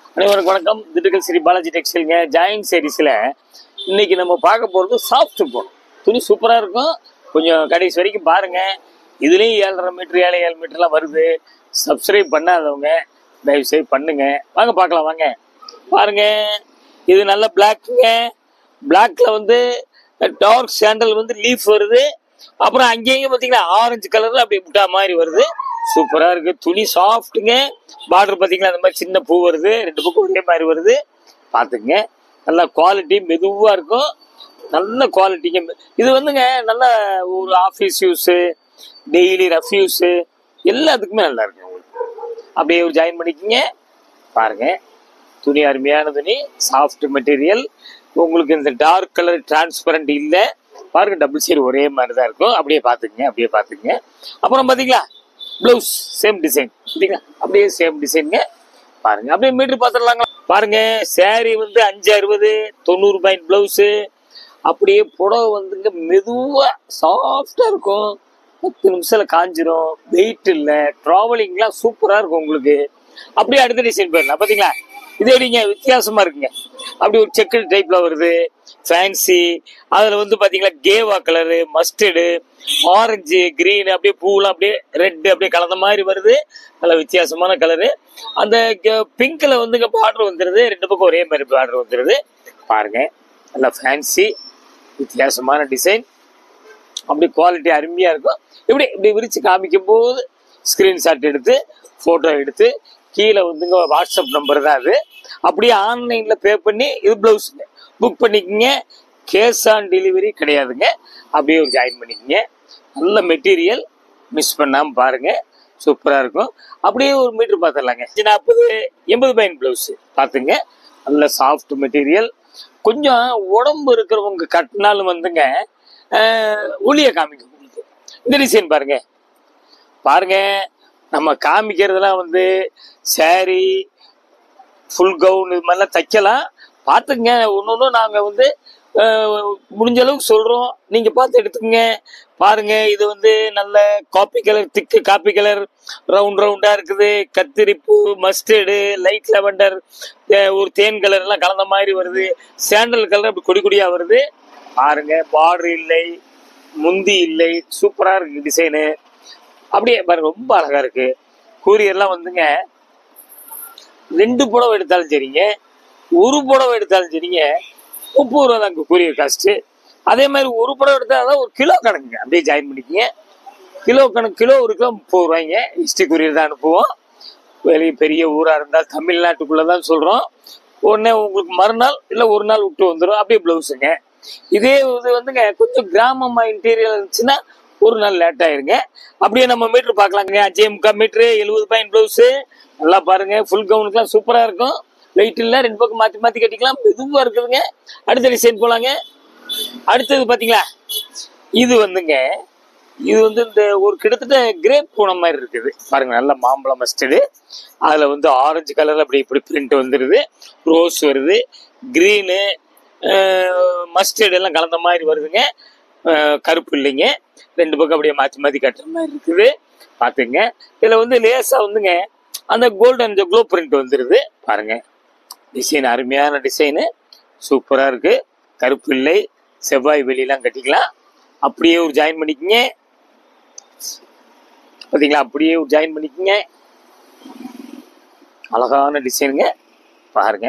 அனைவருக்கும் வணக்கம் திண்டுக்கல் ஸ்ரீ பாலாஜி டெக்ஸ்டைல்ங்க ஜாயின் சீரீஸில் இன்னைக்கு நம்ம பார்க்க போகிறது சாஃப்ட் போன் துணி சூப்பராக இருக்கும் கொஞ்சம் கடைசி வரைக்கும் பாருங்க இதுலேயும் ஏழரை மீட்டர் ஏழை ஏழு மீட்டர்லாம் வருது சப்ஸ்கிரைப் பண்ணாதவங்க தயவு செய்து பண்ணுங்க வாங்க பார்க்கலாம் வாங்க பாருங்க இது நல்ல பிளாக்குங்க பிளாக்ல வந்து டார்க் சாண்டல் வந்து லீஃப் வருது அப்புறம் அங்கேயும் பார்த்தீங்கன்னா ஆரஞ்சு கலர்ல அப்படியே முட்டா மாதிரி வருது சூப்பரா இருக்கு துணி சாஃப்ட்டுங்க பார்டர் பார்த்தீங்கன்னா அந்த மாதிரி சின்ன பூ வருது ரெண்டு பக்கம் ஒரே மாதிரி வருது பார்த்துங்க நல்ல குவாலிட்டி மெதுவாக இருக்கும் நல்ல குவாலிட்டிங்க இது வந்துங்க நல்ல ஒரு office use daily rough use எல்லாத்துக்குமே நல்லா இருக்கு உங்களுக்கு அப்படியே ஒரு ஜாயின் பண்ணிக்கிங்க பாருங்க துணி அருமையான துணி சாஃப்ட் மெட்டீரியல் உங்களுக்கு இந்த டார்க் கலர் டிரான்ஸ்பரண்ட் இல்லை பாருங்க டபுள் சைடு ஒரே மாதிரி தான் இருக்கும் அப்படியே பார்த்துக்குங்க அப்படியே பார்த்துக்குங்க அப்புறம் பார்த்தீங்களா ப்ளவுஸ் சேம் டிசைன் பார்த்தீங்களா அப்படியே சேம் டிசைனுங்க பாருங்க அப்படியே மீட்டர் பார்த்துடலாங்களா பாருங்க saree வந்து அஞ்சு அறுபது தொண்ணூறு பாயிண்ட் ப்ளவுஸு அப்படியே புடவை வந்துங்க மெதுவாக சாஃப்டாக இருக்கும் பத்து நிமிஷத்துல காஞ்சிரும் வெயிட் இல்லை ட்ராவலிங்லாம் சூப்பராக இருக்கும் உங்களுக்கு அப்படியே அடுத்த டிசைன் போயிடலாம் பார்த்தீங்களா இது எப்படிங்க வித்தியாசமா இருக்குங்க அப்படி ஒரு செக்கல் டைப்ல வருது ஃபேன்சி அதுல வந்து பாத்தீங்களா கேவா கலரு மஸ்டர்டு ஆரஞ்சு கிரீன் அப்படியே பூலாம் அப்படியே ரெட் அப்படியே கலந்த மாதிரி வருது நல்ல வித்தியாசமான கலரு அந்த பிங்க்ல வந்து இங்க பார்டர் வந்துருது ரெண்டு பக்கம் ஒரே மாதிரி பார்டர் வந்துருது பாருங்க நல்ல ஃபேன்சி வித்தியாசமான டிசைன் அப்படி குவாலிட்டி அருமையா இருக்கும் இப்படி இப்படி விரிச்சு காமிக்கும் போது ஸ்கிரீன்ஷாட் எடுத்து போட்டோ எடுத்து கீழே வந்துங்க வாட்ஸ்அப் நம்பர் தான் அது அப்படியே ஆன்லைன்ல பே பண்ணி இது பிளவுஸுங்க புக் பண்ணிக்கங்க கேஷ் ஆன் டெலிவரி கிடையாதுங்க அப்படியே ஒரு ஜாயின் பண்ணிக்கங்க நல்ல மெட்டீரியல் மிஸ் பண்ணாம பாருங்க சூப்பரா இருக்கும் அப்படியே ஒரு மீட்டர் பார்த்துடலாங்க நாற்பது எண்பது பைன் பிளவுஸ் பார்த்துங்க நல்ல சாஃப்ட் மெட்டீரியல் கொஞ்சம் உடம்பு இருக்கிறவங்க கட்டினாலும் வந்துங்க ஆஹ், ஒளிய காமிக்கும் உங்களுக்கு இந்த டிசைன் பாருங்க பாருங்க நம்ம காமிக்கிறதெல்லாம் வந்து saree ஃபுல் கவுன் இது மாதிரிலாம் தைக்கலாம் பார்த்துங்க ஒன்று ஒன்று நாங்கள் வந்து அஹ், முடிஞ்ச அளவுக்கு சொல்கிறோம் நீங்கள் பார்த்து எடுத்துக்கங்க பாருங்க இது வந்து நல்ல coffee colour thick coffee colour round ரவுண்டாக இருக்குது கத்திரிப்பு மஸ்டர்டு லைட் லெவண்டர் ஒரு தேன் கலர் எல்லாம் கலந்த மாதிரி வருது சாண்டல் கலர் அப்படி கொடி கொடியாக வருது பாருங்க பார்டர் இல்லை முந்தி இல்லை சூப்பராக இருக்கு டிசைனு அப்படியே பாருங்க ரொம்ப அழகா இருக்கு கூரியர்லாம் வந்துங்க ரெண்டு புடவை எடுத்தாலும் சரிங்க ஒரு புடவை எடுத்தாலும் சரிங்க முப்பது ரூபா தாங்க கூரியர் காஸ்ட்டு அதே மாதிரி ஒரு புடவை எடுத்தால் தான் ஒரு கிலோ கணக்குங்க அப்படியே ஜாயின் பண்ணிக்கங்க கிலோ கணக்கு கிலோ ஒரு கிலோ முப்பது ரூபாய்ங்க ஹிஸ்ட்ரி கூரியர் தான் அனுப்புவோம் வெளியே பெரிய ஊராக இருந்தால் தமிழ்நாட்டுக்குள்ளே தான் சொல்கிறோம் உடனே உங்களுக்கு மறுநாள் இல்லை ஒரு நாள் விட்டு வந்துடும் அப்படியே ப்ளவுஸுங்க இதே இது வந்துங்க கொஞ்சம் கிராமமா இன்டீரியர் இருந்துச்சுன்னா ஒரு நாள் லேட் ஆயிருங்க அப்படியே நம்ம மீட்டர் பார்க்கலாங்க அஞ்சே முக்கால் மீட்ரு எழுபது பாயிண்ட் ப்ளவுஸு நல்லா பாருங்க ஃபுல் கவுனுக்குலாம் சூப்பராக இருக்கும் வெயிட் இல்லை ரெண்டு பக்கம் மாற்றி மாற்றி கட்டிக்கலாம் மெதுவாக இருக்குதுங்க அடுத்த டிசைன் போலாங்க அடுத்தது பார்த்தீங்களா இது வந்துங்க இது வந்து இந்த ஒரு கிட்டத்தட்ட கிரேப் பூனை மாதிரி இருக்குது பாருங்க நல்ல மாம்பழம் மஸ்டர்டு அதுல வந்து ஆரஞ்சு கலர்ல அப்படி இப்படி பிரிண்ட் வந்துருது ரோஸ் வருது கிரீனு மஸ்டர்டு எல்லாம் கலந்த மாதிரி வருதுங்க அஹ், கருப்பு இல்லைங்க ரெண்டு பக்கம் அப்படியே மாற்றி மாற்றி கட்டுற மாதிரி இருக்குது பார்த்துங்க இதில் வந்து லேசாக வந்துங்க அந்த கோல்டன் க்ளோ பிரிண்ட் வந்துருது பாருங்க டிசைன் அருமையான டிசைனு சூப்பராக இருக்கு கருப்பு இல்லை செவ்வாய் வெளியெல்லாம் கட்டிக்கலாம் அப்படியே ஒரு ஜாயின் பண்ணிக்கங்க பார்த்தீங்களா அப்படியே ஒரு ஜாயின் பண்ணிக்கங்க அழகான டிசைனுங்க பாருங்க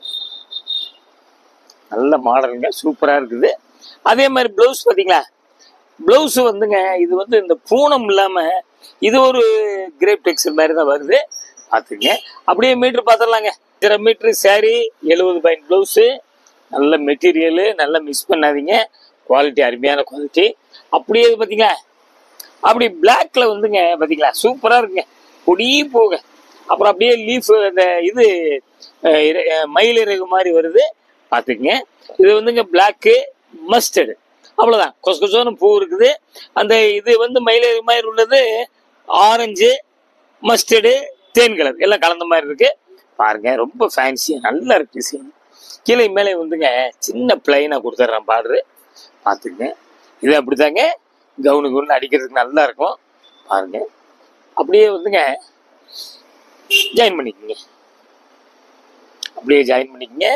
நல்ல மாடலுங்க சூப்பராக இருக்குது அதே மாதிரி ப்ளவுஸ் பார்த்தீங்களா ப்ளவுஸ் வந்துங்க இது வந்து இந்த பூனம் இல்லாமல் இது ஒரு கிரேப் டெக்ஸ்டைல் மாதிரி தான் வருது பார்த்துங்க அப்படியே மீட்ரு பார்த்துடலாங்க இத்தனை மீட்ரு saree எழுபது பாயிண்ட் ப்ளவுஸு நல்ல மெட்டீரியலு நல்லா மிஸ் பண்ணாதீங்க குவாலிட்டி அருமையான குவாலிட்டி அப்படியே இது பார்த்தீங்களா அப்படி பிளாக்ல வந்துங்க பார்த்தீங்களா சூப்பராக இருக்குங்க கொடி போக அப்புறம் அப்படியே லீஃப் அந்த இது அஹ், இற- அஹ், மயில் இறகு மாதிரி வருது பார்த்துக்குங்க இது வந்துங்க பிளாக்கு மஸ்டர்டு அவ்வளோதான் கொசு கொசோன்னு பூ இருக்குது அந்த இது வந்து மயில் இறகு மாதிரி உள்ளது ஆரஞ்சு மஸ்டர்டு தேன் கலர் எல்லாம் கலந்த மாதிரி இருக்கு பாருங்க ரொம்ப ஃபேன்சியாக நல்லா இருக்கு டிசைன் கீழே மேலே வந்துங்க சின்ன பிளைனாக கொடுத்துட்றேன் பார்டரு பார்த்துங்க இது அப்படிதாங்க கவுனு கவுனு அடிக்கிறதுக்கு நல்லா இருக்கும் பாருங்க அப்படியே வந்துங்க ஜாயின் பண்ணிக்கோங்க அப்படியே ஜாயின் பண்ணிக்கங்க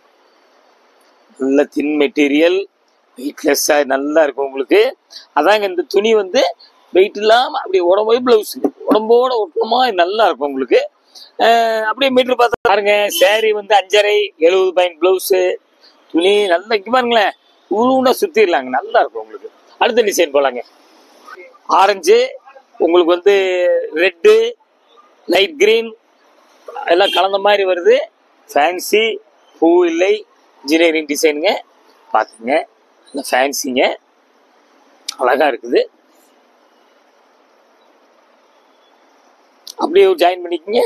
நல்ல தின் மெட்டீரியல் வெயிட்லெஸ்ஸாக நல்லா இருக்கும் உங்களுக்கு அதாங்க இந்த துணி வந்து வெயிட் இல்லாமல் அப்படியே உடம்பு ப்ளவுஸ் உடம்போட ஒட்டணுமா இது நல்லா இருக்கும் உங்களுக்கு அஹ் அப்படியே மீட்டர் பார்த்தா பாருங்க saree வந்து அஞ்சரை எழுபது பாயிண்ட் ப்ளவுஸு துணி நல்லா இங்கே பாருங்களேன் உருண்டா சுற்றிடலாங்க நல்லா இருக்கும் உங்களுக்கு அடுத்த டிசைன் போலாங்க ஆரஞ்சு உங்களுக்கு வந்து ரெட்டு லைட் கிரீன் எல்லாம் கலந்த மாதிரி வருது ஃபேன்சி பூ இல்லை இன்ஜினியரிங் டிசைனுங்க பார்த்துங்க நல்லா ஃபேன்சிங்க அழகா இருக்குது அப்படியே ஜாயின் பண்ணிக்கங்க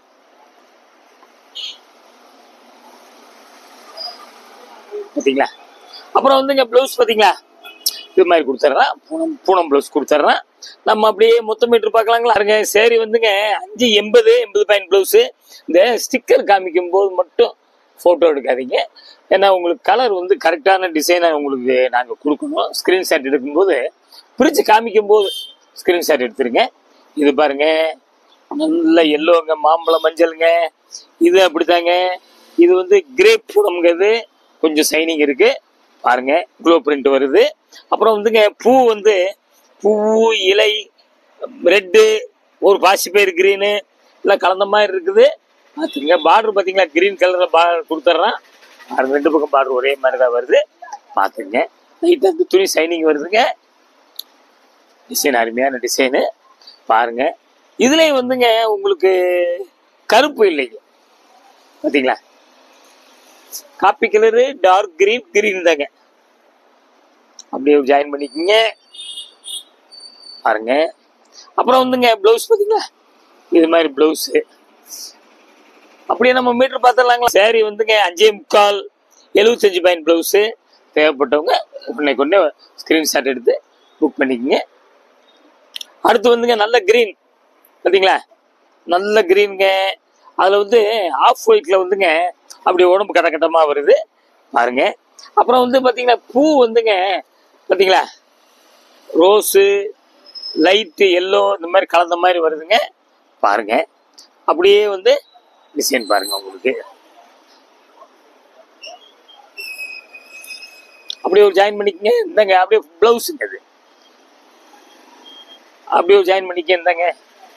பார்த்தீங்களா அப்புறம் வந்துங்க ப்ளவுஸ் பார்த்தீங்களா இது மாதிரி கொடுத்துட்றேன் பூனம் பூனம் ப்ளவுஸ் கொடுத்துட்றேன் நம்ம அப்படியே மொத்த மீட்டர் பார்க்கலாங்களா இருங்க சரி வந்துங்க அஞ்சு எண்பது எண்பது பாயிண்ட் ப்ளவுஸு இந்த ஸ்டிக்கர் காமிக்கும் போது மட்டும் ஃபோட்டோ எடுக்காதீங்க ஏன்னா உங்களுக்கு கலர் வந்து கரெக்டான டிசைனை உங்களுக்கு நாங்கள் கொடுக்கணும் ஸ்க்ரீன்ஷாட் எடுக்கும்போது பிரித்து காமிக்கும் போது ஸ்க்ரீன்ஷாட் எடுத்துருங்க இது பாருங்க நல்ல எல்லோங்க மாம்பழம் மஞ்சளுங்க இது அப்படித்தாங்க இது வந்து கிரேப் பூனம்ங்கிறது கொஞ்சம் சைனிங் இருக்கு பாருங்க க்ளோ பிரிண்ட் வருது அப்புறம் வந்துங்க பூ வந்து பூ இலை ரெட்டு ஒரு பாசிப்பயிர் கிரீனு எல்லாம் கலந்த மாதிரி இருக்குது பார்த்துங்க பார்டர் பார்த்தீங்களா கிரீன் கலரில் பா கொடுத்துட்றேன் அது ரெண்டு பக்கம் பார்டர் ஒரே மாதிரி தான் வருது பார்த்துங்க லைட்டாக அந்த துணி சைனிங் வருதுங்க டிசைன் அருமையான டிசைனு பாருங்க இதுலேயும் வந்துங்க உங்களுக்கு கருப்பு இல்லைங்க பார்த்தீங்களா coffee colour dark green green தாங்க அப்படியே ஜாயின் பண்ணிக்கோங்க பாருங்க அப்புறம் வந்துங்க ப்ளவுஸ் பார்த்தீங்களா இது மாதிரி ப்ளவுஸு அப்படியே நம்ம மீட்டர் பார்த்துடலாங்களா saree வந்துங்க அஞ்சே முக்கால் எழுபத்தஞ்சு பாயிண்ட் ப்ளவுஸு தேவைப்பட்டவங்க உடனே கொண்டு ஸ்க்ரீன்ஷாட் எடுத்து புக் பண்ணிக்கோங்க அடுத்து வந்துங்க நல்ல கிரீன் பார்த்தீங்களா நல்ல கிரீனுங்க அதில் வந்து ஆஃப் ஒயிட்டில் வந்துங்க அப்படி உடம்பு கட்ட கட்டமாக வருது பாருங்க அப்புறம் வந்து பார்த்தீங்கன்னா பூ வந்துங்க பார்த்தீங்களா ரோஸு லைட்டு எல்லோ இந்த மாதிரி கலந்த மாதிரி வருதுங்க பாருங்க அப்படியே வந்து டிசைன் பாருங்க உங்களுக்கு அப்படியே ஒரு ஜாயின் பண்ணிக்கங்க இந்தாங்க அப்படியே பிளவுஸுங்க அது அப்படியே ஒரு ஜாயின் பண்ணிக்க இந்தாங்க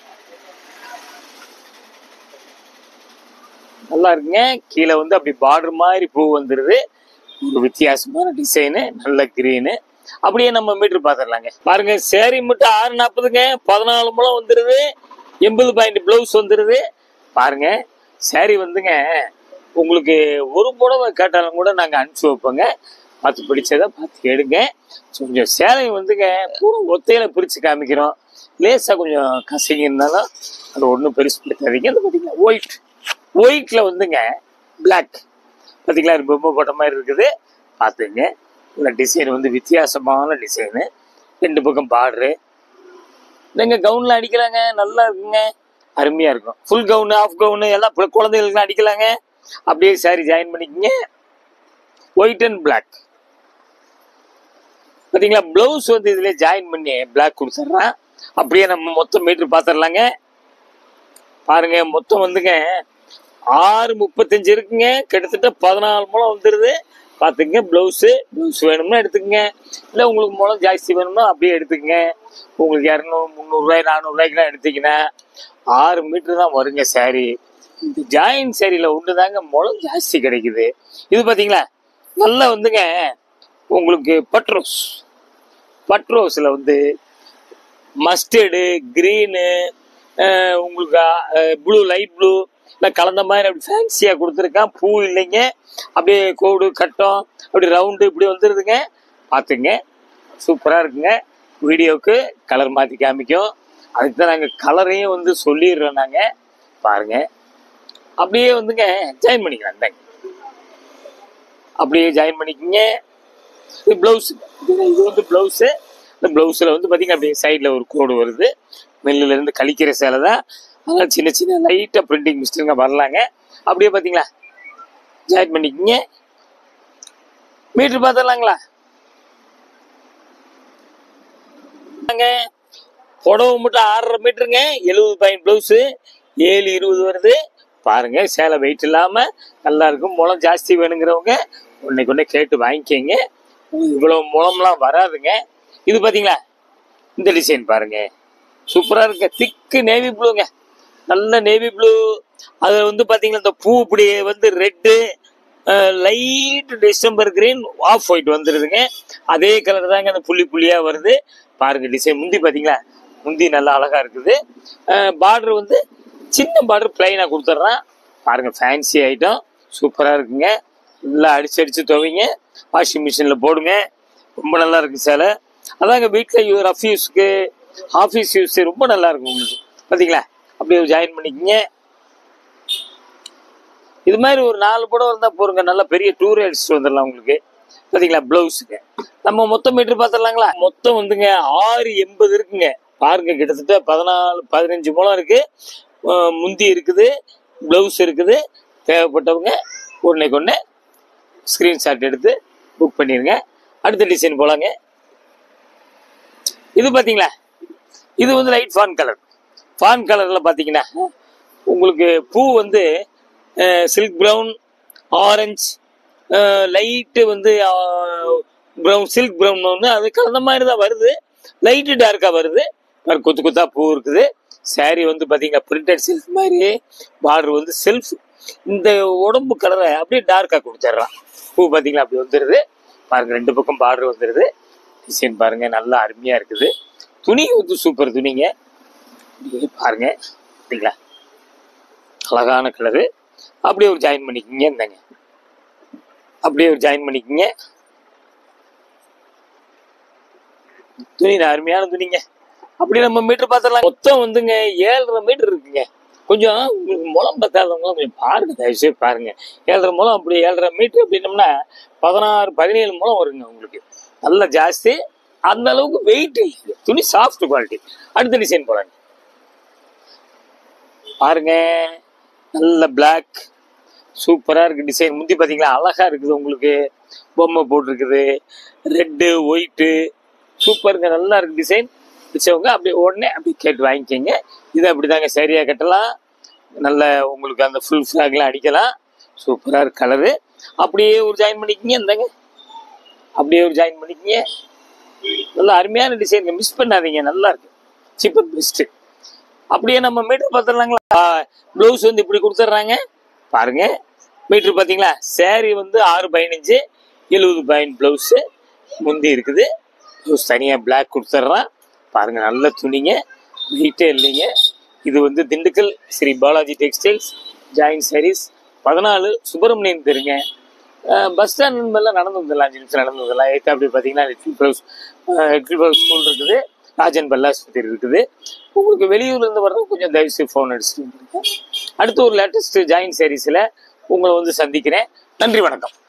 நல்லா இருக்குங்க கீழே வந்து அப்படி பார்டர் மாதிரி பூ வந்துருது ஒரு வித்தியாசமான டிசைனு நல்ல கிரீனு அப்படியே நம்ம மீட்டர் பார்த்துடலாங்க பாருங்க சேரீ மட்டும் ஆறு நாற்பதுங்க பதினாலு முழம் வந்துருது எண்பது பாயிண்ட் பிளவுஸ் வந்துருது பாருங்க சேரீ வந்துங்க உங்களுக்கு ஒரு புடவை கேட்டாலும் கூட நாங்கள் அனுப்பிச்சி வைப்போங்க பார்த்து பிடிச்சதை பார்த்து எடுங்க கொஞ்சம் சேலை வந்துங்க பூரா ஒத்தையில பிரித்து காமிக்கிறோம் லேசாக கொஞ்சம் கசங்கி இருந்தாலும் அது ஒன்றும் பெருசு படுத்தாதீங்க அது பார்த்தீங்களா ஒயிட் ஒயிட்ல வந்துங்க பிளாக் பார்த்தீங்களா இது பொம்மை போட்ட மாதிரி இருக்குது பார்த்துங்க இந்த டிசைன் வந்து வித்தியாசமான டிசைனு ரெண்டு பக்கம் பார்டரு நீங்க கவுன்ல அடிக்கலாங்க நல்லா இருக்குங்க அருமையா இருக்கும் ஃபுல் கவுனு ஆஃப் கவுனு எல்லாம் கு- குழந்தைகளுக்கு அடிக்கலாங்க அப்படியே சாரி ஜாயின் பண்ணிக்கங்க ஒயிட் அண்ட் பிளாக் பார்த்தீங்களா ப்ளவுஸ் வந்து இதுல ஜாயின் பண்ணி பிளாக் கொடுத்துட்றேன் அப்படியே நம்ம மொத்தம் மீட்டர் பார்த்துடலாங்க பாருங்க மொத்தம் வந்துங்க ஆறு முப்பத்தஞ்சு இருக்குங்க கிட்டத்தட்ட பதினாலு முழம் வந்துடுது பார்த்துங்க ப்ளவுஸு ப்ளவுஸ் வேணும்னா எடுத்துக்கங்க இல்லை உங்களுக்கு முழம் ஜாஸ்தி வேணும்னா அப்படியே எடுத்துக்கங்க உங்களுக்கு இரநூறு முந்நூறுரூவாய் நானூறுரூவாய்க்குலாம் எடுத்தீங்கன்னா ஆறு மீட்டர் தான் வருங்க சாரி இந்த ஜாயின் சாரியில் ஒன்று தாங்க முழம் ஜாஸ்தி கிடைக்குது இது பார்த்தீங்களா நல்லா வந்துங்க உங்களுக்கு பட்ரோஸ் பட்ரோஸில் வந்து மஸ்டர்டு க்ரீனு உங்களுக்கு ப்ளூ லைட் ப்ளூ இல்லை கலந்த மாதிரி அப்படி ஃபேன்சியாக கொடுத்துருக்கான் பூ இல்லைங்க அப்படியே கோடு கட்டம் அப்படி ரவுண்டு இப்படி வந்துடுதுங்க பார்த்துங்க சூப்பராக இருக்குங்க வீடியோவுக்கு கலர் மாற்றி காமிக்கும் அதுக்கு தான் நாங்கள் கலரையும் வந்து சொல்லிடுறோம் நாங்கள் பாருங்க அப்படியே வந்துங்க ஜாயின் பண்ணிக்கலாம் இந்தாங்க அப்படியே ஜாயின் பண்ணிக்கோங்க இது ப்ளவுஸு இது வந்து ப்ளவுஸு இந்த ப்ளவுஸில் வந்து பார்த்தீங்கன்னா அப்படியே சைடில் ஒரு கோடு வருது மில்லுல இருந்து கழிக்கிற சேலை தான் அதனால் சின்ன சின்ன லைட்டாக பிரிண்டிங் மிஸ்டேங்க வரலாங்க அப்படியே பார்த்தீங்களா ஜாயின் பண்ணிக்கோங்க மீட்ரு பார்த்துடலாங்களா புடவை மட்டும் ஆறரை மீட்டருங்க எழுபது பாயிண்ட் ப்ளவுஸு ஏழு இருபது வருது பாருங்க சேலை வெயிட் இல்லாம நல்லா இருக்கும் முளம் ஜாஸ்தி வேணுங்கிறவங்க உன்னைக்கு ஒன்னே கேட்டு வாங்கிக்கங்க இவ்வளவு முளம்லாம் வராதுங்க இது பாத்தீங்களா இந்த டிசைன் பாருங்க சூப்பரா இருக்கு திக்கு நேவி ப்ளூங்க நல்ல நேவி ப்ளூ அது வந்து பாத்தீங்கன்னா இந்த பூ இப்படி வந்து red light December green off white வந்துருதுங்க அதே கலர் தாங்க அந்த புள்ளி புள்ளியா வருது பாருங்க டிசைன் முந்தி பாத்தீங்களா முந்தி நல்லா அழகா இருக்குது பார்டர் வந்து சின்ன பார்டர் பிளைனா கொடுத்துட்றான் பாருங்க ஃபேன்சி ஐட்டம் சூப்பரா இருக்குங்க நல்லா அடிச்சு அடிச்சு துவைங்க வாஷிங் மிஷின்ல போடுங்க ரொம்ப நல்லா இருக்கு சேலை அதாங்க வீட்டில் ரஃப் யூஸ்க்கு ஆஃபீஸ் யூஸ் ரொம்ப நல்லா இருக்கும் உங்களுக்கு பார்த்தீங்களா அப்படியே ஜாயின் பண்ணிக்கங்க இது மாதிரி ஒரு நாலு படம் இருந்தால் போருங்க நல்ல பெரிய டூர் அடிச்சுட்டு வந்துடலாம் உங்களுக்கு பார்த்தீங்களா ப்ளவுஸுக்கு நம்ம மொத்தம் மீட்டர் பார்த்துடலாங்களா மொத்தம் வந்துங்க ஆறு எண்பது இருக்குங்க பாருங்க கிட்டத்தட்ட பதினாலு பதினஞ்சு முழம் இருக்கு அஹ் முந்தி இருக்குது ப்ளவுஸ் இருக்குது தேவைப்பட்டவங்க ஒன்றைக்கு ஒன்று ஸ்க்ரீன்ஷாட் எடுத்து புக் பண்ணிடுங்க அடுத்த டிசைன் போலாங்க இது பார்த்தீங்களா இது வந்து லைட் ஃபான் கலர் ஃபான் கலரில் பார்த்தீங்கன்னா உங்களுக்கு பூ வந்து சில்க் ப்ரௌன் ஆரஞ்சு லைட்டு வந்து ப்ரௌன் சில்க் ப்ரௌன் ஒன்று அது கலந்த மாதிரி தான் வருது லைட்டு டார்க்காக வருது பாரு, கொத்து கொத்தா பூ இருக்குது saree வந்து பார்த்தீங்கன்னா பிரிண்டட் சில்க் மாதிரி பார்டர் வந்து செல்ஃப் இந்த உடம்பு கலரை அப்படியே டார்க்காக கொடுத்துட்றான் பூ பார்த்தீங்களா அப்படி வந்துடுது பாருங்க ரெண்டு பக்கம் பார்டர் வந்துடுது டிசைன் பாருங்க நல்லா அருமையா இருக்குது துணி வந்து சூப்பர் துணிங்க அப்படியே பாருங்க சரிங்களா அழகான கலரு அப்படியே ஒரு ஜாயின் பண்ணிக்கிங்க இந்தாங்க அப்படியே ஒரு ஜாயின் பண்ணிக்கிங்க துணி அருமையான துணிங்க அப்படி நம்ம மீட்டர் பார்த்துடலாம் மொத்தம் வந்துங்க ஏழரை மீட்டர் இருக்குங்க கொஞ்சம் உங்களுக்கு முளம் பத்தாதவங்களாம் கொஞ்சம் பாருங்க தயவுசெய்து பாருங்க ஏழரை முளம் அப்படி ஏழரை மீட்டர் அப்படின்னம்னா பதினாறு பதினேழு முளம் வருங்க உங்களுக்கு நல்ல ஜாஸ்தி அந்த அளவுக்கு வெயிட் இல்லை துணி சாஃப்ட் குவாலிட்டி அடுத்த டிசைன் போலாங்க பாருங்க நல்ல பிளாக் சூப்பரா இருக்கு டிசைன் முந்தி பாத்தீங்களா அழகா இருக்குது உங்களுக்கு பொம்மை போட்டிருக்குது ரெட்டு ஒயிட்டு சூப்பருங்க நல்லா இருக்கு டிசைன் பிடிச்சவங்க அப்படி உடனே அப்படி கேட்டு வாங்கிக்கோங்க இது அப்படிதாங்க சரியா கட்டலாம் நல்ல உங்களுக்கு அந்த ஃபுல் ஃபிளாக்லாம் அடிக்கலாம் சூப்பரா இருக்கு கலரு அப்படியே ஒரு ஜாயின் பண்ணிக்கிங்க இந்தாங்க அப்படியே ஒரு ஜாயின் பண்ணிக்கிங்க நல்ல அருமையான டிசைன் மிஸ் பண்ணாதீங்க நல்லா இருக்கு சீப்பர் பெஸ்ட் அப்படியே நம்ம மீட்டர் பார்த்துடலாங்களா ப்ளவுஸ் வந்து இப்படி கொடுத்துட்றாங்க பாருங்க மீட்டர் பார்த்தீங்களா saree வந்து ஆறு பதினஞ்சு எழுபது பாயிண்ட் ப்ளவுஸு முந்தி இருக்குது ப்ளவுஸ் தனியாக பிளாக் கொடுத்துட்றான் பாருங்க நல்ல துணிங்க வெயிட்டே இல்லைங்க இது வந்து Dindigul Sri Balaji textiles join sarees பதினாலு சுப்பிரமணியன் தெருங்க பஸ் ஸ்டாண்ட் மேல நடந்து வந்துடலாம் அஞ்சு நிமிஷம் நடந்து வந்துடலாம் ஏற்க அப்படி பார்த்தீங்கன்னா little blouse little blouse school இருக்குது ராஜன் பல்லாஸ்பத்திரி இருக்குது உங்களுக்கு வெளியூர்ல இருந்து வர்றது கொஞ்சம் தயவுசெய்து ஃபோன் அடிச்சுட்டு வந்துருங்க அடுத்து ஒரு லேட்டஸ்ட் ஜாயின் sareesல உங்களை வந்து சந்திக்கிறேன் நன்றி வணக்கம்